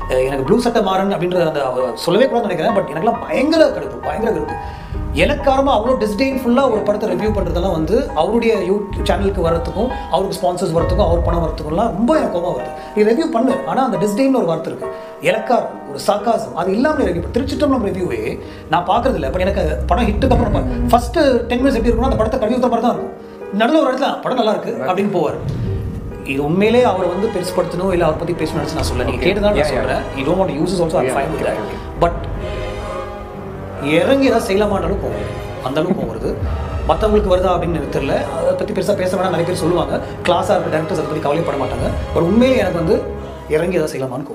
அஹ் எனக்கு ப்ளூ சட்டை மாறன் அப்படின்ற அந்த அவர் சொல்லவே கூடாதுன்னு நினைக்கிறேன் பட் எனக்குலாம் பயங்கர கடுப்பு பயங்கர கடுப்பு எனக்காரமாக அவ்வளோ டிஸ்டெயின்ஃபுல்லாக ஒரு படத்தை ரிவ்யூ பண்ணுறதெல்லாம் வந்து அவருடைய யூடியூப் சேனலுக்கு வரத்துக்கும் அவருக்கு ஸ்பான்சர்ஸ் வரத்துக்கும் அவர் பணம் வரத்துக்கும்லாம் ரொம்ப எனக்கு கோபம் வருது நீ ரிவ்யூ பண்ணு ஆனால் அந்த டிஸ்டெயின் ஒரு வார்த்தை இருக்குது இலக்காரம் ஒரு சர்க்காசம் அது இல்லாமல் ரிவ்யூ திருச்சிட்டம்பலம் ரிவ்யூவே நான் பார்க்கறது இல்லை பட் எனக்கு படம் ஹிட்டுக்கு அப்புறம் ஃபர்ஸ்ட் டென் மினிட்ஸ் எப்படி இருக்கும்னா அந்த படத்தை கழுவி ஊத்துற மாதிரி தான் இருக்கும் நடுவில் ஒரு இடத்துல படம் நல்லா இருக்கு அப்படின்னு போவார் இது உண்மையிலே அவரை வந்து பெருசுப்படுத்தணும் இல்லை அவரை பற்றி பேசணும்னு நினைச்சு நான் சொல்ல நீங்கள் கேட்டு தான் நான் சொல்கிறேன் you don't want uses also I fine with but இறங்கி ஏதாவது செய்யலாமான்ற அளவுக்கு கோவம் வருது. அந்த அளவுக்கு கோவம் வருது மற்றவங்களுக்கு வருதா அப்படின்னு எனக்கு தெரியல அதை பற்றி பெருசாக பேச வேணாம் நிறைய பேர் சொல்லுவாங்க கிளாஸாக இருக்க டேரக்டர்ஸ் அதை பற்றி கவலைப்பட மாட்டாங்க பட் உண்மையிலே எனக்கு வந்து இறங்கி ஏதாவது செய்யலாமான்னு கோவம்